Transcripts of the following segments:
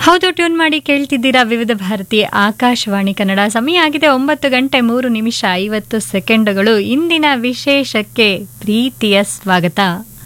ಹೌದು ಟ್ಯೂನ್ ಮಾಡಿ ಕೇಳ್ತಿದ್ದೀರಾ ವಿವಿಧ ಭಾರತಿ ಆಕಾಶವಾಣಿ ಕನ್ನಡ ಸಮಯ ಆಗಿದೆ ಒಂಬತ್ತು ಗಂಟೆ ಮೂರು ನಿಮಿಷ ಐವತ್ತು ಸೆಕೆಂಡುಗಳು ಇಂದಿನ ವಿಶೇಷಕ್ಕೆ ಪ್ರೀತಿಯ ಸ್ವಾಗತ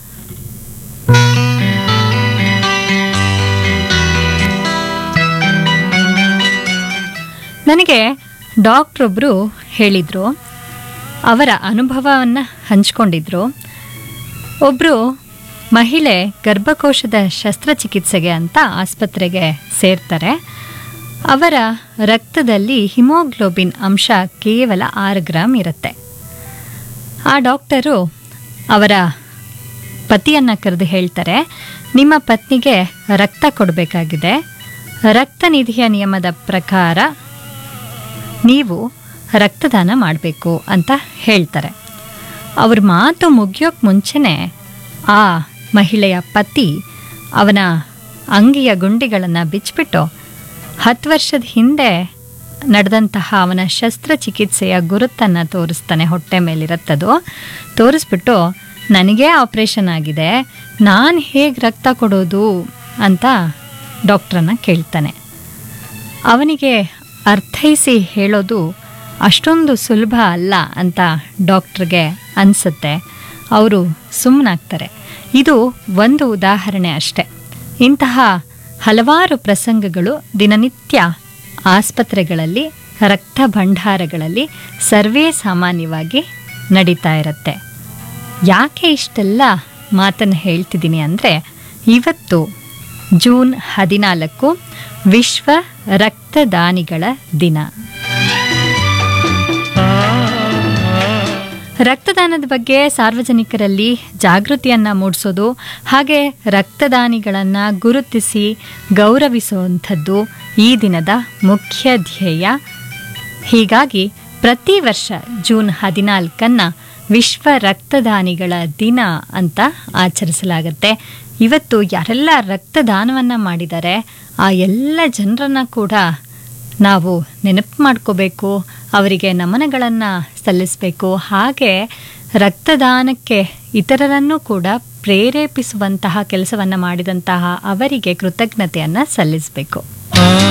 ನನಗೆ ಡಾಕ್ಟ್ರೊಬ್ಬರು ಹೇಳಿದರು ಅವರ ಅನುಭವವನ್ನು ಹಂಚ್ಕೊಂಡಿದ್ರು ಒಬ್ಬರು ಮಹಿಳೆ ಗರ್ಭಕೋಶದ ಶಸ್ತ್ರಚಿಕಿತ್ಸೆಗೆ ಅಂತ ಆಸ್ಪತ್ರೆಗೆ ಸೇರ್ತಾರೆ ಅವರ ರಕ್ತದಲ್ಲಿ ಹಿಮೋಗ್ಲೋಬಿನ್ ಅಂಶ ಕೇವಲ ಆರು ಗ್ರಾಮ್ ಇರುತ್ತೆ ಆ ಡಾಕ್ಟರು ಅವರ ಪತಿಯನ್ನು ಕರೆದು ಹೇಳ್ತಾರೆ ನಿಮ್ಮ ಪತ್ನಿಗೆ ರಕ್ತ ಕೊಡಬೇಕಾಗಿದೆ ರಕ್ತ ನಿಧಿಯ ನಿಯಮದ ಪ್ರಕಾರ ನೀವು ರಕ್ತದಾನ ಮಾಡಬೇಕು ಅಂತ ಹೇಳ್ತಾರೆ ಅವ್ರ ಮಾತು ಮುಗಿಯೋಕ್ಕೆ ಮುಂಚೆನೇ ಆ ಮಹಿಳೆಯ ಪತಿ ಅವನ ಅಂಗಿಯ ಗುಂಡಿಗಳನ್ನು ಬಿಚ್ಚಿಬಿಟ್ಟು ಹತ್ತು ವರ್ಷದ ಹಿಂದೆ ನಡೆದಂತಹ ಅವನ ಶಸ್ತ್ರಚಿಕಿತ್ಸೆಯ ಗುರುತನ್ನು ತೋರಿಸ್ತಾನೆ ಹೊಟ್ಟೆ ಮೇಲಿರುತ್ತದು ತೋರಿಸ್ಬಿಟ್ಟು ನನಗೇ ಆಪ್ರೇಷನ್ ಆಗಿದೆ ನಾನು ಹೇಗೆ ರಕ್ತ ಕೊಡೋದು ಅಂತ ಡಾಕ್ಟ್ರನ್ನ ಕೇಳ್ತಾನೆ ಅವನಿಗೆ ಅರ್ಥೈಸಿ ಹೇಳೋದು ಅಷ್ಟೊಂದು ಸುಲಭ ಅಲ್ಲ ಅಂತ ಡಾಕ್ಟ್ರಿಗೆ ಅನಿಸುತ್ತೆ ಅವರು ಸುಮ್ಮನಾಗ್ತಾರೆ ಇದು ಒಂದು ಉದಾಹರಣೆ ಅಷ್ಟೆ ಇಂತಹ ಹಲವಾರು ಪ್ರಸಂಗಗಳು ದಿನನಿತ್ಯ ಆಸ್ಪತ್ರೆಗಳಲ್ಲಿ ರಕ್ತ ಭಂಡಾರಗಳಲ್ಲಿ ಸರ್ವೇ ಸಾಮಾನ್ಯವಾಗಿ ನಡೀತಾ ಇರುತ್ತೆ ಯಾಕೆ ಇಷ್ಟೆಲ್ಲ ಮಾತನ್ನು ಹೇಳ್ತಿದ್ದೀನಿ ಅಂದರೆ ಇವತ್ತು ಜೂನ್ ಹದಿನಾಲ್ಕು ವಿಶ್ವ ರಕ್ತದಾನಿಗಳ ದಿನ ರಕ್ತದಾನದ ಬಗ್ಗೆ ಸಾರ್ವಜನಿಕರಲ್ಲಿ ಜಾಗೃತಿಯನ್ನು ಮೂಡಿಸೋದು ಹಾಗೆ ರಕ್ತದಾನಿಗಳನ್ನು ಗುರುತಿಸಿ ಗೌರವಿಸುವಂಥದ್ದು ಈ ದಿನದ ಮುಖ್ಯ ಧ್ಯೇಯ ಹೀಗಾಗಿ ಪ್ರತಿ ವರ್ಷ ಜೂನ್ ಹದಿನಾಲ್ಕನ್ನು ವಿಶ್ವ ರಕ್ತದಾನಿಗಳ ದಿನ ಅಂತ ಆಚರಿಸಲಾಗುತ್ತೆ ಇವತ್ತು ಯಾರೆಲ್ಲ ರಕ್ತದಾನವನ್ನು ಮಾಡಿದ್ದಾರೆ ಆ ಎಲ್ಲ ಜನರನ್ನು ಕೂಡ ನಾವು ನೆನಪು ಮಾಡ್ಕೋಬೇಕು ಅವರಿಗೆ ನಮನಗಳನ್ನು ಸಲ್ಲಿಸಬೇಕು ಹಾಗೆ ರಕ್ತದಾನಕ್ಕೆ ಇತರರನ್ನು ಕೂಡ ಪ್ರೇರೇಪಿಸುವಂತಹ ಕೆಲಸವನ್ನು ಮಾಡಿದಂತಹ ಅವರಿಗೆ ಕೃತಜ್ಞತೆಯನ್ನು ಸಲ್ಲಿಸಬೇಕು